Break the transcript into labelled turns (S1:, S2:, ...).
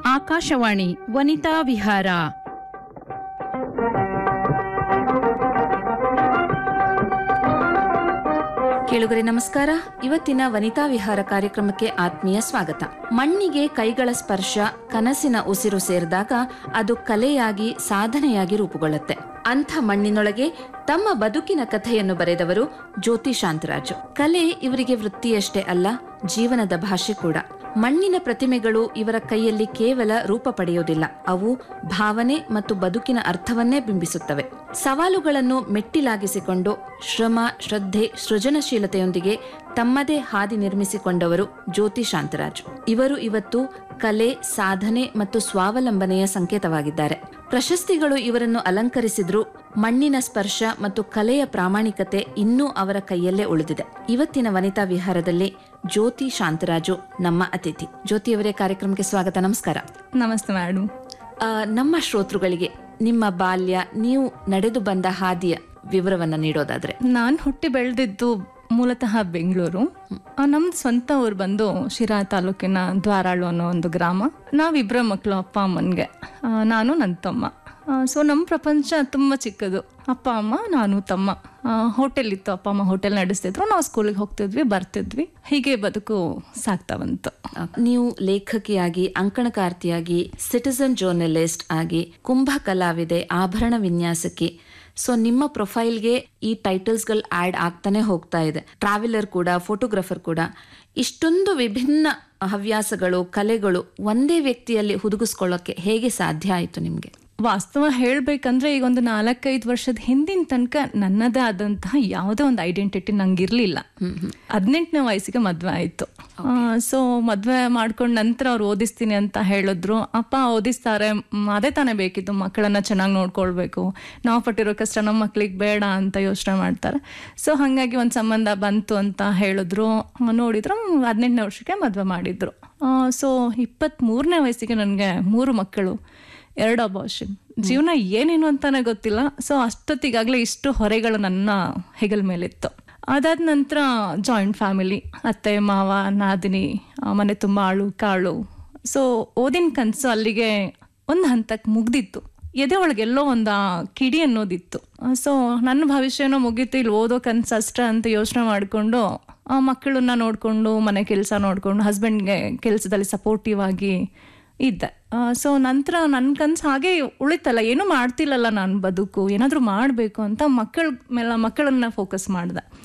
S1: ಆಕಾಶವಾಣಿ ವನಿತಾ ವಿಹಾರ
S2: ಕೇಳುಗರೆ ನಮಸ್ಕಾರ ಇವತ್ತಿನ ವನಿತಾ ವಿಹಾರ ಕಾರ್ಯಕ್ರಮಕ್ಕೆ ಆತ್ಮೀಯ ಸ್ವಾಗತ ಮಣ್ಣಿಗೆ ಕೈಗಳ ಸ್ಪರ್ಶ ಕನಸಿನ ಉಸಿರು ಸೇರಿದಾಗ ಅದು ಕಲೆಯಾಗಿ ಸಾಧನೆಯಾಗಿ ರೂಪುಗೊಳ್ಳುತ್ತೆ ಅಂಥ ಮಣ್ಣಿನೊಳಗೆ ತಮ್ಮ ಬದುಕಿನ ಕಥೆಯನ್ನು ಬರೆದವರು ಜ್ಯೋತಿ ಶಾಂತರಾಜು ಕಲೆ ಇವರಿಗೆ ವೃತ್ತಿಯಷ್ಟೇ ಅಲ್ಲ ಜೀವನದ ಭಾಷೆ ಕೂಡ ಮಣ್ಣಿನ ಪ್ರತಿಮೆಗಳು ಇವರ ಕೈಯಲ್ಲಿ ಕೇವಲ ರೂಪ ಪಡೆಯುವುದಿಲ್ಲ ಅವು ಭಾವನೆ ಮತ್ತು ಬದುಕಿನ ಅರ್ಥವನ್ನೇ ಬಿಂಬಿಸುತ್ತವೆ ಸವಾಲುಗಳನ್ನು ಮೆಟ್ಟಿಲಾಗಿಸಿಕೊಂಡು ಶ್ರಮ ಶ್ರದ್ಧೆ ಸೃಜನಶೀಲತೆಯೊಂದಿಗೆ ತಮ್ಮದೇ ಹಾದಿ ನಿರ್ಮಿಸಿಕೊಂಡವರು ಜ್ಯೋತಿ ಶಾಂತರಾಜು ಇವರು ಇವತ್ತು ಕಲೆ ಸಾಧನೆ ಮತ್ತು ಸ್ವಾವಲಂಬನೆಯ ಸಂಕೇತವಾಗಿದ್ದಾರೆ ಪ್ರಶಸ್ತಿಗಳು ಇವರನ್ನು ಅಲಂಕರಿಸಿದ್ರು ಮಣ್ಣಿನ ಸ್ಪರ್ಶ ಮತ್ತು ಕಲೆಯ ಪ್ರಾಮಾಣಿಕತೆ ಇನ್ನೂ ಅವರ ಕೈಯಲ್ಲೇ ಉಳಿದಿದೆ ಇವತ್ತಿನ ವನಿತಾ ವಿಹಾರದಲ್ಲಿ ಜ್ಯೋತಿ ಶಾಂತರಾಜು ನಮ್ಮ ಅತಿಥಿ ಜ್ಯೋತಿಯವರೇ ಕಾರ್ಯಕ್ರಮಕ್ಕೆ ಸ್ವಾಗತ ನಮಸ್ಕಾರ
S3: ನಮಸ್ತೆ ಮೇಡಮ್
S2: ಆ, ನಮ್ಮ ಶ್ರೋತೃಗಳಿಗೆ ನಿಮ್ಮ ಬಾಲ್ಯ ನೀವು ನಡೆದು ಬಂದ ಹಾದಿಯ ವಿವರವನ್ನ ನೀಡೋದಾದ್ರೆ
S3: ನಾನು ಹುಟ್ಟಿ ಬೆಳೆದಿದ್ದು ಮೂಲತಃ ಬೆಂಗಳೂರು ನಮ್ದು ಸ್ವಂತ ಊರು ಬಂದು ಶಿರಾ ತಾಲೂಕಿನ ದ್ವಾರಾಳು ಅನ್ನೋ ಒಂದು ಗ್ರಾಮ ನಾವಿಬ್ಬರ ಮಕ್ಕಳು ಅಪ್ಪ ಅಮ್ಮನಿಗೆ ನಾನು ನನ್ನ ತಮ್ಮ ಸೊ ನಮ್ಮ ಪ್ರಪಂಚ ತುಂಬ ಚಿಕ್ಕದು ಅಪ್ಪ ಅಮ್ಮ ನಾನು ತಮ್ಮ ಹೋಟೆಲ್ ಇತ್ತು ಅಪ್ಪ ಅಮ್ಮ ಹೋಟೆಲ್ ನಡೆಸ್ತಿದ್ರು ನಾವು ಸ್ಕೂಲಿಗೆ ಹೋಗ್ತಿದ್ವಿ ಬರ್ತಿದ್ವಿ ಹೀಗೆ ಬದುಕು ಸಾಗ್ತಾ ಬಂತು
S2: ಆ, ನೀವು ಲೇಖಕಿಯಾಗಿ ಅಂಕಣಕಾರ್ತಿಯಾಗಿ ಸಿಟಿಸನ್ ಜರ್ನಲಿಸ್ಟ್ ಆಗಿ ಕುಂಭ ಕಲಾವಿದೆ ಆಭರಣ ವಿನ್ಯಾಸಕಿ ಸೊ ನಿಮ್ಮ ಪ್ರೊಫೈಲ್ಗೆ ಈ ಟೈಟಲ್ಸ್ಗಳು ಆಡ್ ಆಗ್ತಾನೆ ಹೋಗ್ತಾ ಇದೆ ಟ್ರಾವೆಲರ್ ಕೂಡ ಫೋಟೋಗ್ರಫರ್ ಕೂಡ ಇಷ್ಟೊಂದು ವಿಭಿನ್ನ ಹವ್ಯಾಸಗಳು ಕಲೆಗಳು ಒಂದೇ ವ್ಯಕ್ತಿಯಲ್ಲಿ ಹುದುಗಿಸ್ಕೊಳ್ಳೋಕೆ ಹೇಗೆ ಸಾಧ್ಯ ಆಯಿತು ನಿಮಗೆ
S3: ವಾಸ್ತವ ಹೇಳ್ಬೇಕಂದ್ರೆ ಈಗ ಒಂದು ನಾಲ್ಕೈದು ವರ್ಷದ ಹಿಂದಿನ ತನಕ ನನ್ನದೇ ಆದಂತಹ ಯಾವುದೇ ಒಂದು ಐಡೆಂಟಿಟಿ ನಂಗೆ ಇರಲಿಲ್ಲ ಹದಿನೆಂಟನೇ ವಯಸ್ಸಿಗೆ ಮದುವೆ ಆಯಿತು ಸೊ ಮದುವೆ ಮಾಡ್ಕೊಂಡ್ ನಂತರ ಅವ್ರು ಓದಿಸ್ತೀನಿ ಅಂತ ಹೇಳಿದ್ರು ಅಪ್ಪ ಓದಿಸ್ತಾರೆ ಮ್, ಅದೇ ತಾನೇ ಬೇಕಿತ್ತು ಮಕ್ಕಳನ್ನ ಚೆನ್ನಾಗಿ ನೋಡ್ಕೊಳ್ಬೇಕು ನಾವು ಪಟ್ಟಿರೋ ಕಷ್ಟ ನಮ್ಮ ಮಕ್ಳಿಗೆ ಬೇಡ ಅಂತ ಯೋಚನೆ ಮಾಡ್ತಾರೆ ಸೊ ಹಾಗಾಗಿ ಒಂದು ಸಂಬಂಧ ಬಂತು ಅಂತ ಹೇಳಿದ್ರು ಆ, ನೋಡಿದ್ರು ಹದಿನೆಂಟನೇ ವರ್ಷಕ್ಕೆ ಮದುವೆ ಮಾಡಿದ್ರು ಸೊ ಇಪ್ಪತ್ತ್ಮೂರನೇ ವಯಸ್ಸಿಗೆ ನನಗೆ ಮೂರು ಮಕ್ಕಳು ಎರಡು ಅಬಾರ್ಷನ್ ಜೀವನ ಏನೇನು ಅಂತಾನೆ ಗೊತ್ತಿಲ್ಲ ಸೊ ಅಷ್ಟೊತ್ತಿಗಾಗಲೇ ಇಷ್ಟು ಹೊರೆಗಳು ನನ್ನ ಹೆಗಲ ಮೇಲಿತ್ತು ಅದಾದ ನಂತರ ಜಾಯಿಂಟ್ ಫ್ಯಾಮಿಲಿ ಅತ್ತೆ ಮಾವ ನಾದಿನಿ ಆ, ಮನೆ ತುಂಬ ಆಳು ಕಾಳು ಸೊ ಓದಿನ ಕನಸು ಅಲ್ಲಿಗೆ ಒಂದು ಹಂತಕ್ಕೆ ಮುಗ್ದಿತ್ತು ಎದೆ ಒಳಗೆ ಎಲ್ಲೋ ಒಂದು ಆ ಕಿಡಿ ಅನ್ನೋದಿತ್ತು ಸೊ ನನ್ನ ಭವಿಷ್ಯನೋ ಮುಗೀತು ಇಲ್ಲಿ ಓದೋ ಕನಸು ಅಷ್ಟೇ ಅಂತ ಯೋಚನೆ ಮಾಡಿಕೊಂಡು ಮಕ್ಕಳನ್ನ ನೋಡಿಕೊಂಡು ಮನೆ ಕೆಲಸ ನೋಡಿಕೊಂಡು ಹಸ್ಬೆಂಡ್ಗೆ ಕೆಲಸದಲ್ಲಿ ಸಪೋರ್ಟಿವ್ ಆಗಿ ಇದ್ದೆ ಸೊ ನಂತರ ನನ್ನ ಕನ್ಸು ಹಾಗೆ ಉಳಿತಲ್ಲ ಏನೂ ಮಾಡ್ತಿಲ್ಲಲ್ಲ ನಾನು ಬದುಕು ಏನಾದರೂ ಮಾಡಬೇಕು ಅಂತ ಮಕ್ಕಳ ಮೇಲೆ ಮಕ್ಕಳನ್ನ ಫೋಕಸ್ ಮಾಡಿದೆ